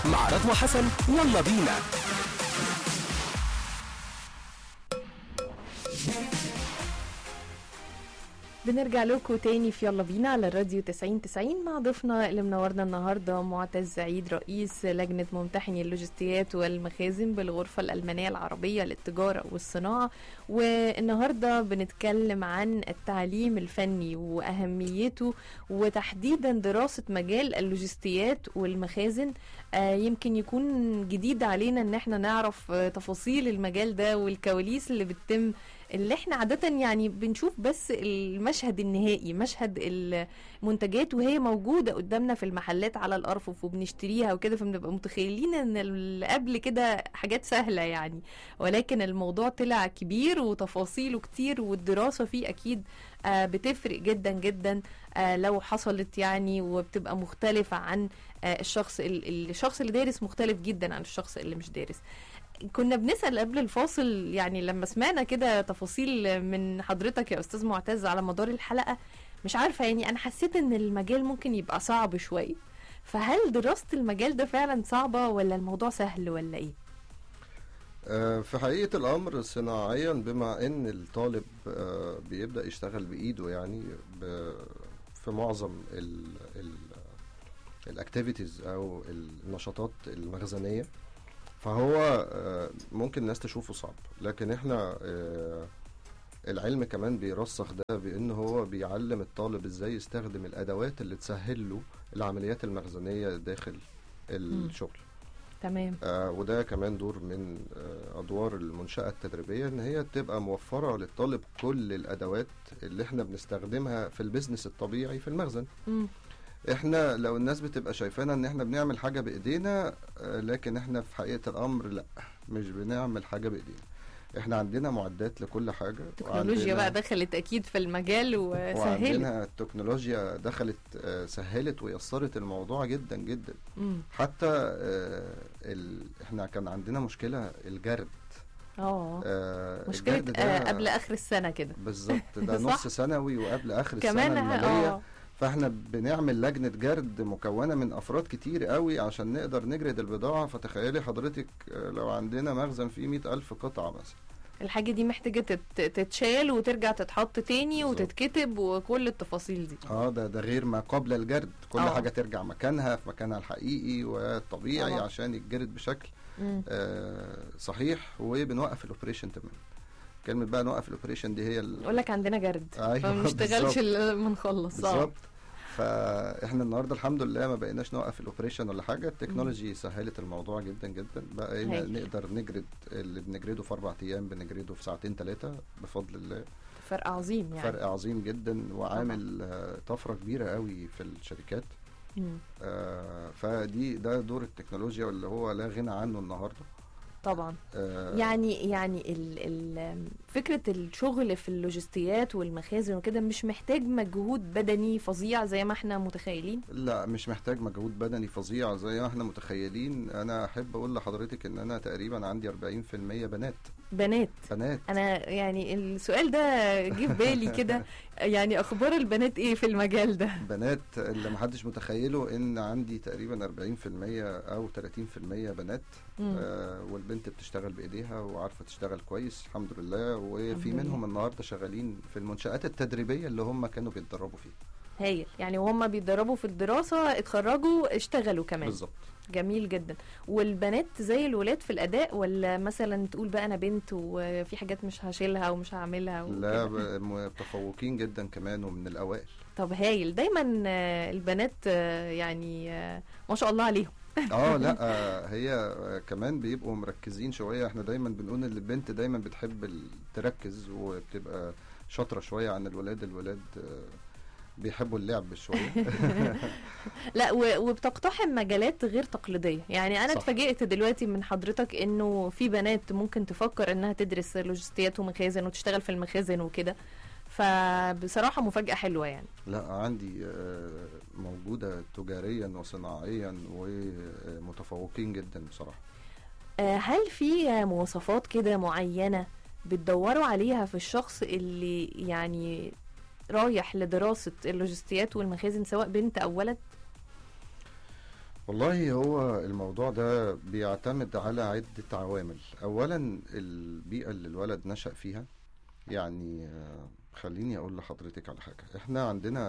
مع رضوى حسن يلا بينا بنرجع لكم تاني في يلا بينا على الراديو 90 90 مع ضيفنا اللي منورنا النهارده معتز عيد رئيس لجنه ممتحني اللوجستيات والمخازن بالغرفه الالمانيه العربيه للتجاره والصناعه والنهارده بنتكلم عن التعليم الفني واهميته وتحديدا دراسه مجال اللوجستيات والمخازن آه يمكن يكون جديد علينا ان احنا نعرف آه تفاصيل المجال ده والكواليس اللي بتتم اللي احنا عادة يعني بنشوف بس المشهد النهائي مشهد المنتجات وهي موجودة قدامنا في المحلات على الأرفف وبنشتريها وكده فبنبقى متخيلين ان اللي قبل كده حاجات سهلة يعني ولكن الموضوع طلع كبير وتفاصيله كتير والدراسة فيه أكيد آه بتفرق جدا جدا آه لو حصلت يعني وبتبقى مختلفة عن آه الشخص الشخص اللي دارس مختلف جدا عن الشخص اللي مش دارس كنا بنسأل قبل الفاصل يعني لما سمعنا كده تفاصيل من حضرتك يا أستاذ معتز على مدار الحلقة مش عارفة يعني أنا حسيت إن المجال ممكن يبقى صعب شوية فهل دراسة المجال ده فعلا صعبة ولا الموضوع سهل ولا إيه؟ في حقيقة الأمر صناعيا بما إن الطالب بيبدأ يشتغل بإيده يعني في معظم الاكتيفيتيز أو النشاطات المخزنية فهو ممكن الناس تشوفه صعب لكن احنا العلم كمان بيرسخ ده بان هو بيعلم الطالب ازاي يستخدم الادوات اللي تسهل له العمليات المخزنيه داخل الشغل تمام آه وده كمان دور من آه ادوار المنشاه التدريبيه ان هي تبقى موفره للطالب كل الادوات اللي احنا بنستخدمها في البيزنس الطبيعي في المخزن م. احنا لو الناس بتبقى شايفانا ان احنا بنعمل حاجه بايدينا لكن احنا في حقيقه الامر لا مش بنعمل حاجه بايدينا احنا عندنا معدات لكل حاجه التكنولوجيا بقى دخلت اكيد في المجال وسهلت وعندنا التكنولوجيا دخلت سهلت ويسرت الموضوع جدا جدا مم. حتى ال... احنا كان عندنا مشكله الجرد اه مشكله آه قبل اخر السنه كده بالظبط ده نص سنوي وقبل اخر كمان السنه الماليه آه. فاحنا بنعمل لجنه جرد مكونه من افراد كتير قوي عشان نقدر نجرد البضاعه فتخيلي حضرتك لو عندنا مخزن فيه مئة ألف قطعه مثلا الحاجه دي محتاجه تتشال وترجع تتحط تاني بالظبط. وتتكتب وكل التفاصيل دي اه ده ده غير ما قبل الجرد كل آه. حاجه ترجع مكانها في مكانها الحقيقي والطبيعي طبعا. عشان يتجرد بشكل مم. آه صحيح وبنوقف الاوبريشن تمام كلمه بقى نوقف الاوبريشن دي هي ال... يقول لك عندنا جرد أيوة، فما نشتغلش بالظبط. الا لما نخلص آه. بالظبط فاحنا النهارده الحمد لله ما بقيناش نوقف الاوبريشن ولا حاجه التكنولوجي سهلت الموضوع جدا جدا بقينا هايل. نقدر نجرد اللي بنجرده في اربع ايام بنجرده في ساعتين ثلاثه بفضل الله فرق عظيم يعني فرق عظيم جدا وعامل آه، طفره كبيره قوي في الشركات مم. آه، فدي ده دور التكنولوجيا واللي هو لا غنى عنه النهارده طبعا آه، يعني يعني ال ال فكره الشغل في اللوجستيات والمخازن وكده مش محتاج مجهود بدني فظيع زي ما احنا متخيلين لا مش محتاج مجهود بدني فظيع زي ما احنا متخيلين انا احب اقول لحضرتك ان انا تقريبا عندي 40% بنات بنات بنات انا يعني السؤال ده جه في بالي كده يعني اخبار البنات ايه في المجال ده بنات اللي محدش متخيله ان عندي تقريبا 40% او 30% بنات مم. آه والبنت بتشتغل بايديها وعارفه تشتغل كويس الحمد لله وفي الحمد لله. منهم النهارده شغالين في المنشات التدريبيه اللي هم كانوا بيتدربوا فيها هايل يعني وهم بيتدربوا في الدراسه اتخرجوا اشتغلوا كمان بالظبط جميل جدا والبنات زي الولاد في الاداء ولا مثلا تقول بقى انا بنت وفي حاجات مش هشيلها ومش هعملها لا وكده؟ ب- متفوقين جدا كمان ومن الاوائل طب هايل دايما آه، البنات آه، يعني آه، ما شاء الله عليهم اه لا آه، هي آه، كمان بيبقوا مركزين شويه احنا دايما بنقول ان البنت دايما بتحب ال- تركز وبتبقى شاطره شويه عن الولاد الولاد آه، بيحبوا اللعب شويه لا و- وبتقتحم مجالات غير تقليديه يعني انا صح. اتفاجئت دلوقتي من حضرتك انه في بنات ممكن تفكر انها تدرس لوجستيات ومخازن وتشتغل في المخازن وكده فبصراحه مفاجاه حلوه يعني لا عندي آه، موجوده تجاريا وصناعيا ومتفوقين جدا بصراحه آه، هل في مواصفات كده معينة بتدوروا عليها في الشخص اللي يعني رايح لدراسة اللوجستيات والمخازن سواء بنت أو ولد؟ والله هو الموضوع ده بيعتمد على عدة عوامل أولا البيئة اللي الولد نشأ فيها يعني آه، خليني أقول لحضرتك على حاجة إحنا عندنا